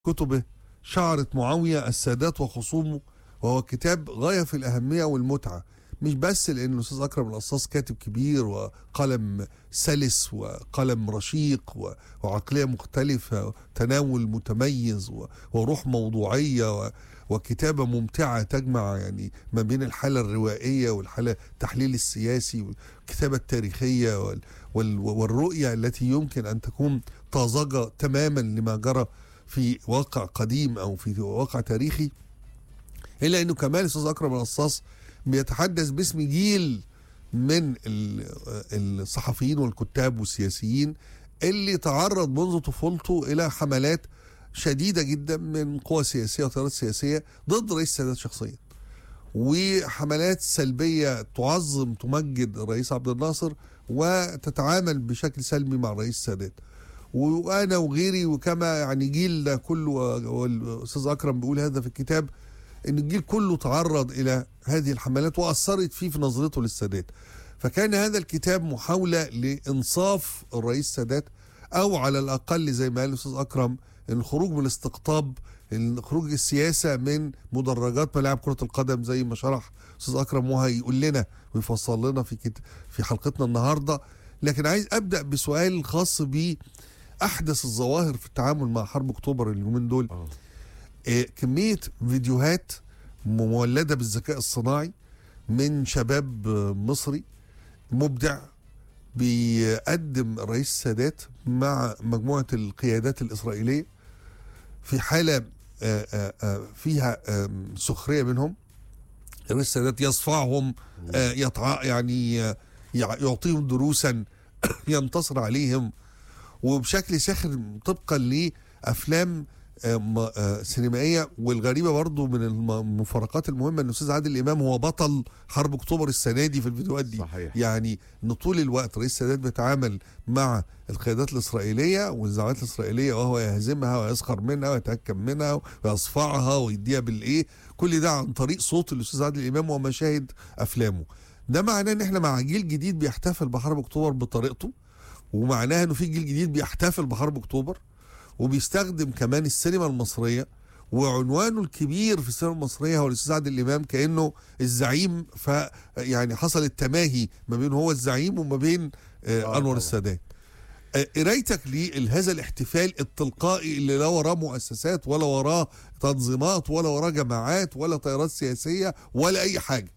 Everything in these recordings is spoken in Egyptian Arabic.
كتبه شعرة معاوية السادات وخصومه وهو كتاب غاية في الأهمية والمتعة مش بس لأن الأستاذ أكرم القصاص كاتب كبير وقلم سلس وقلم رشيق و- وعقلية مختلفة وتناول متميز و- وروح موضوعية و- وكتابة ممتعة تجمع يعني ما بين الحالة الروائية والحالة التحليل السياسي والكتابة التاريخية وال- وال- والرؤية التي يمكن أن تكون طازجة تماما لما جرى في واقع قديم او في واقع تاريخي الا انه كمان الاستاذ اكرم القصاص بيتحدث باسم جيل من ال- الصحفيين والكتاب والسياسيين اللي تعرض منذ طفولته الى حملات شديده جدا من قوى سياسيه وتيارات سياسيه ضد رئيس السادات شخصيا وحملات سلبيه تعظم تمجد الرئيس عبد الناصر وتتعامل بشكل سلبي مع الرئيس السادات وانا وغيري وكما يعني جيلنا كله والاستاذ اكرم بيقول هذا في الكتاب ان الجيل كله تعرض الى هذه الحملات واثرت فيه في نظرته للسادات فكان هذا الكتاب محاوله لانصاف الرئيس السادات او على الاقل زي ما قال الاستاذ اكرم الخروج من الاستقطاب خروج السياسه من مدرجات ملاعب كره القدم زي ما شرح استاذ اكرم وهيقول لنا ويفصل لنا في كت... في حلقتنا النهارده لكن عايز ابدا بسؤال خاص ب احدث الظواهر في التعامل مع حرب اكتوبر اليومين دول آه. آه، كميه فيديوهات مولده بالذكاء الصناعي من شباب آه، مصري مبدع بيقدم الرئيس السادات مع مجموعه القيادات الاسرائيليه في حاله آه، آه، آه، فيها آم، سخريه منهم الرئيس السادات يصفعهم آه، يطع يعني آه، يع- يعطيهم دروسا ينتصر عليهم وبشكل ساخر طبقا لافلام آه، م- آه، سينمائيه والغريبه برضو من الم- المفارقات المهمه ان الاستاذ عادل امام هو بطل حرب اكتوبر السنه دي في الفيديوهات دي صحيح. يعني ان طول الوقت رئيس السادات بيتعامل مع القيادات الاسرائيليه والزعامات الاسرائيليه وهو يهزمها ويسخر منها ويتهكم منها ويصفعها ويديها بالايه كل ده عن طريق صوت الاستاذ عادل امام ومشاهد افلامه ده معناه ان احنا مع جيل جديد بيحتفل بحرب اكتوبر بطريقته ومعناها انه في جيل جديد بيحتفل بحرب اكتوبر وبيستخدم كمان السينما المصريه وعنوانه الكبير في السينما المصريه هو الاستاذ عادل امام كانه الزعيم ف يعني حصلت تماهي ما بين هو الزعيم وما بين آه آه انور طبعا. السادات آه، قرايتك لهذا الاحتفال التلقائي اللي لا وراه مؤسسات ولا وراه تنظيمات ولا وراه جماعات ولا تيارات سياسيه ولا اي حاجه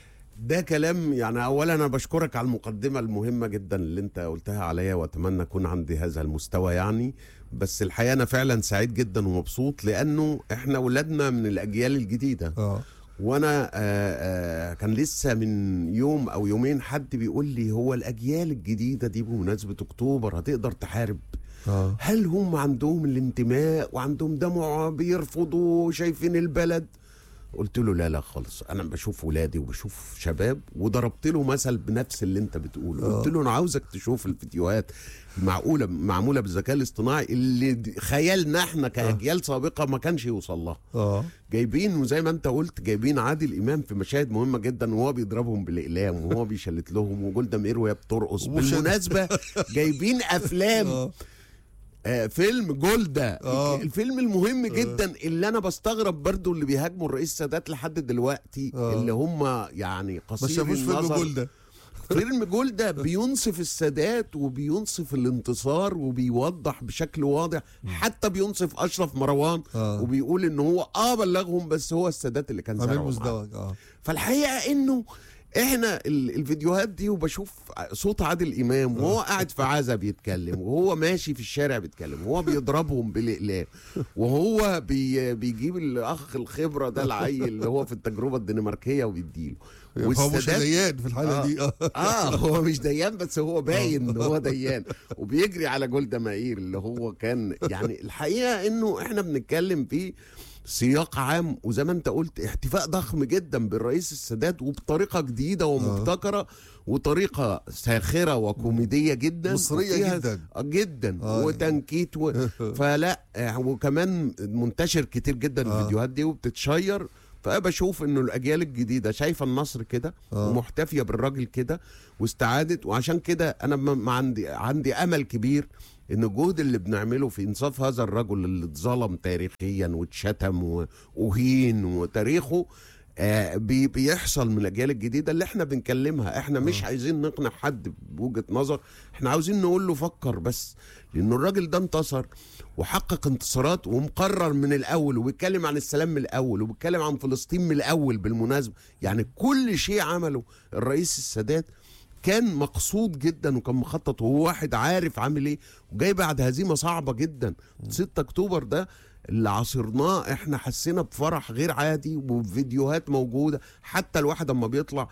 ده كلام يعني اولا انا بشكرك على المقدمه المهمه جدا اللي انت قلتها عليا واتمنى اكون عندي هذا المستوى يعني بس الحقيقه انا فعلا سعيد جدا ومبسوط لانه احنا ولادنا من الاجيال الجديده اه وانا آه آه كان لسه من يوم او يومين حد بيقول لي هو الاجيال الجديده دي بمناسبه اكتوبر هتقدر تحارب اه هل هم عندهم الانتماء وعندهم دمع بيرفضوا شايفين البلد قلت له لا لا خالص انا بشوف ولادي وبشوف شباب وضربت له مثل بنفس اللي انت بتقوله آه. قلت له انا عاوزك تشوف الفيديوهات معقوله معموله بالذكاء الاصطناعي اللي د- خيالنا احنا كاجيال سابقه ما كانش يوصل لها اه جايبين وزي ما انت قلت جايبين عادل امام في مشاهد مهمه جدا وهو بيضربهم بالاقلام وهو بيشلت لهم وجولدا مير وهي بترقص ومش- بالمناسبه جايبين افلام اه آه فيلم جولدا آه. الفيلم المهم جدا اللي انا بستغرب برضو اللي بيهاجموا الرئيس السادات لحد دلوقتي آه. اللي هم يعني ما قصير شافوش فيلم النظر جولدا فيلم جولدا بينصف السادات وبينصف الانتصار وبيوضح بشكل واضح حتى بينصف اشرف مروان آه. وبيقول ان هو اه بلغهم بس هو السادات اللي كان عامل زرعه معاه. مزدوج اه فالحقيقه انه احنا ال- الفيديوهات دي وبشوف صوت عادل امام وهو قاعد في عزا بيتكلم وهو ماشي في الشارع بيتكلم وهو بيضربهم بالاقلام وهو بي بيجيب الاخ الخبره ده العيل اللي هو في التجربه الدنماركيه وبيديله هو مش ديان في الحاله آه. دي اه اه هو مش ديان بس هو باين ان هو ديان وبيجري على جولدا مائير اللي هو كان يعني الحقيقه انه احنا بنتكلم في سياق عام وزي ما انت قلت احتفاء ضخم جدا بالرئيس السادات وبطريقه جديده ومبتكره وطريقه ساخره وكوميديه جدا مصرية وفيها- جدا. آه، جدا آه. وتنكيت و... فلا آه، وكمان منتشر كتير جدا آه. الفيديوهات دي وبتتشير فانا بشوف انه الاجيال الجديده شايفه النصر كده آه. ومحتفيه بالراجل كده واستعادت وعشان كده انا ما ما عندي عندي امل كبير ان الجهد اللي بنعمله في انصاف هذا الرجل اللي اتظلم تاريخيا واتشتم واهين وتاريخه آه بي- بيحصل من الاجيال الجديده اللي احنا بنكلمها احنا مش عايزين نقنع حد بوجهه نظر احنا عاوزين نقول له فكر بس لان الراجل ده انتصر وحقق انتصارات ومقرر من الاول وبيتكلم عن السلام من الاول وبيتكلم عن فلسطين من الاول بالمناسبه يعني كل شيء عمله الرئيس السادات كان مقصود جدا وكان مخطط وهو واحد عارف عامل ايه وجاي بعد هزيمه صعبه جدا 6 اكتوبر ده اللي عاصرناه احنا حسينا بفرح غير عادي وفيديوهات موجوده حتى الواحد اما بيطلع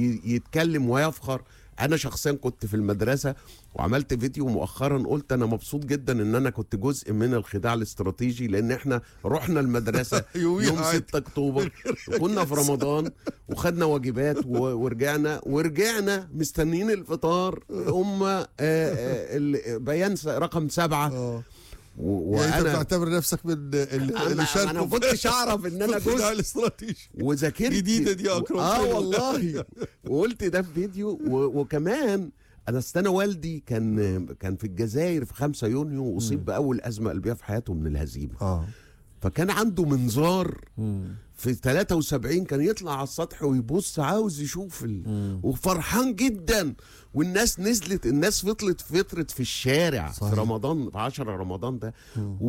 بيتكلم ويفخر انا شخصيا كنت في المدرسه وعملت فيديو مؤخرا قلت انا مبسوط جدا ان انا كنت جزء من الخداع الاستراتيجي لان احنا رحنا المدرسه يوميها يوم عادي. 6 اكتوبر وكنا في رمضان وخدنا واجبات و- ورجعنا ورجعنا مستنيين الفطار هم آه، آه، ال- بيان س- رقم سبعة اه و- يعني انت وانا بتعتبر نفسك من ال- انا اللي شاركوا انا ما كنتش اعرف ان انا في الخداع جزء الاستراتيجي وذاكرت جديدة دي يا أكرم اه خير. والله وقلت ده في فيديو و... وكمان انا استنى والدي كان كان في الجزائر في 5 يونيو واصيب باول ازمه قلبيه في حياته من الهزيمه اه فكان عنده منظار في 73 كان يطلع على السطح ويبص عاوز يشوف ال... وفرحان جدا والناس نزلت الناس فطلت فطرت في الشارع صحيح. في رمضان في 10 رمضان ده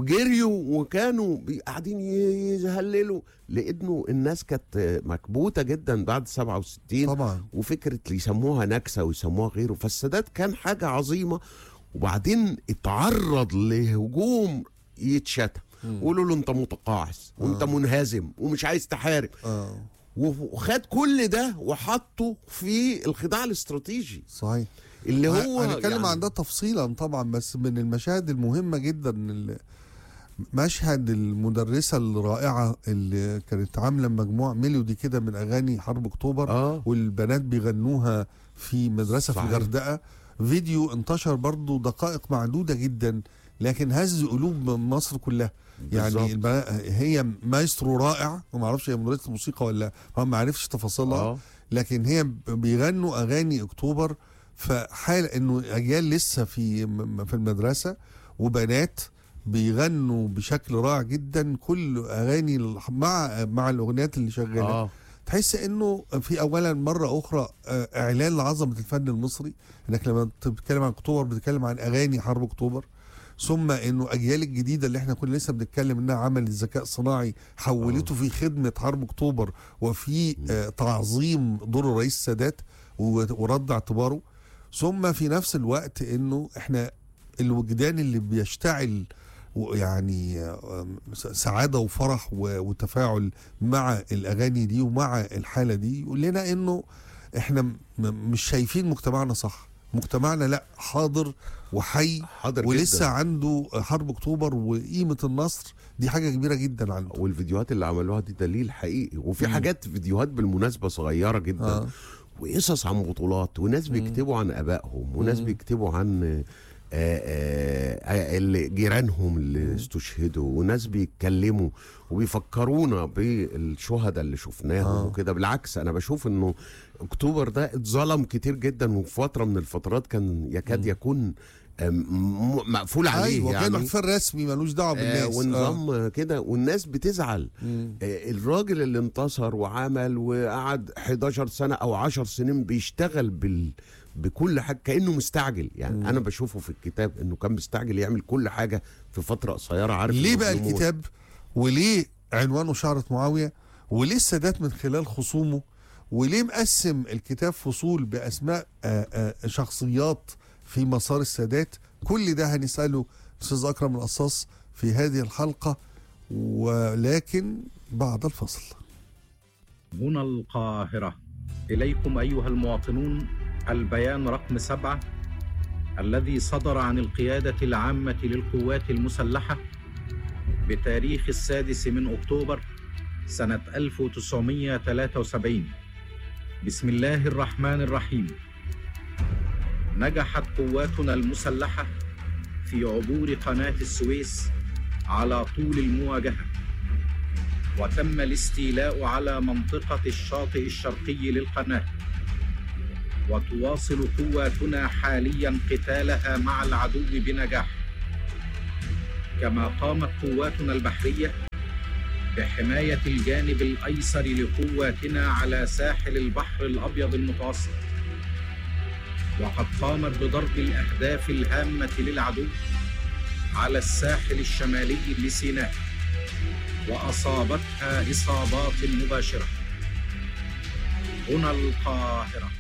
وجريوا وكانوا بي- قاعدين ي- يهللوا لانه الناس كانت مكبوته جدا بعد 67 طبعا وفكره اللي يسموها نكسه ويسموها غيره فالسادات كان حاجه عظيمه وبعدين اتعرض لهجوم يتشتم وقولوا له انت متقاعس وانت منهزم ومش عايز تحارب اه وخد كل ده وحطه في الخداع الاستراتيجي صحيح اللي هو هنتكلم يعني عن ده تفصيلا طبعا بس من المشاهد المهمه جدا اللي مشهد المدرسه الرائعه اللي كانت عامله مجموعه ميلودي كده من اغاني حرب اكتوبر اه والبنات بيغنوها في مدرسه صحيح. في الغردقه فيديو انتشر برضو دقائق معدوده جدا لكن هز قلوب مصر كلها يعني بالظبط. البنات هي مايسترو رائع وما اعرفش هي مدرسه موسيقى ولا هو ما عرفش تفاصيلها اه لكن هي بيغنوا اغاني اكتوبر فحال انه اجيال لسه في م- في المدرسه وبنات بيغنوا بشكل رائع جدا كل اغاني ال- مع مع الاغنيات اللي شغاله اه تحس انه في اولا مره اخرى آه، اعلان لعظمه الفن المصري انك لما بتتكلم عن اكتوبر بتتكلم عن اغاني حرب اكتوبر ثم انه اجيال الجديده اللي احنا كنا لسه بنتكلم انها عملت ذكاء صناعي حولته في خدمه حرب اكتوبر وفي آه، تعظيم دور الرئيس السادات و- ورد اعتباره ثم في نفس الوقت انه احنا الوجدان اللي بيشتعل و- يعني آه، س- سعاده وفرح و- وتفاعل مع الاغاني دي ومع الحاله دي يقول لنا انه احنا م- مش شايفين مجتمعنا صح مجتمعنا لا حاضر وحي حاضر ولسه جدا عنده حرب اكتوبر وقيمه النصر دي حاجه كبيره جدا عنده والفيديوهات اللي عملوها دي دليل حقيقي وفي مم. حاجات فيديوهات بالمناسبه صغيره جدا آه. وقصص عن بطولات وناس مم. بيكتبوا عن ابائهم وناس مم. بيكتبوا عن آه، آه، آه، اللي جيرانهم اللي استشهدوا وناس بيتكلموا وبيفكرونا بالشهداء اللي شفناهم آه. وكده بالعكس انا بشوف انه اكتوبر ده اتظلم كتير جدا وفي فتره من الفترات كان يكاد مم. يكون آم، م- مقفول عليه ايوه كان يعني احتفال رسمي ملوش دعوه آه بالناس ونظام كده والناس بتزعل مم. آه، الراجل اللي انتصر وعمل وقعد 11 سنة أو 10 سنين بيشتغل بال بكل حاجة كأنه مستعجل يعني مم. أنا بشوفه في الكتاب إنه كان مستعجل يعمل كل حاجة في فترة قصيرة عارف ليه إنه بقى بيموت. الكتاب وليه عنوانه شعرة معاوية وليه السادات من خلال خصومه وليه مقسم الكتاب فصول بأسماء آه، آه، شخصيات في مسار السادات كل ده هنسأله أستاذ أكرم القصاص في هذه الحلقة ولكن بعد الفصل هنا القاهرة إليكم أيها المواطنون البيان رقم سبعة الذي صدر عن القيادة العامة للقوات المسلحة بتاريخ السادس من أكتوبر سنة 1973 بسم الله الرحمن الرحيم نجحت قواتنا المسلحة في عبور قناة السويس على طول المواجهة وتم الاستيلاء على منطقة الشاطئ الشرقي للقناة وتواصل قواتنا حاليا قتالها مع العدو بنجاح كما قامت قواتنا البحريه بحمايه الجانب الايسر لقواتنا على ساحل البحر الابيض المتوسط وقد قامت بضرب الاهداف الهامه للعدو على الساحل الشمالي لسيناء واصابتها اصابات مباشره هنا القاهره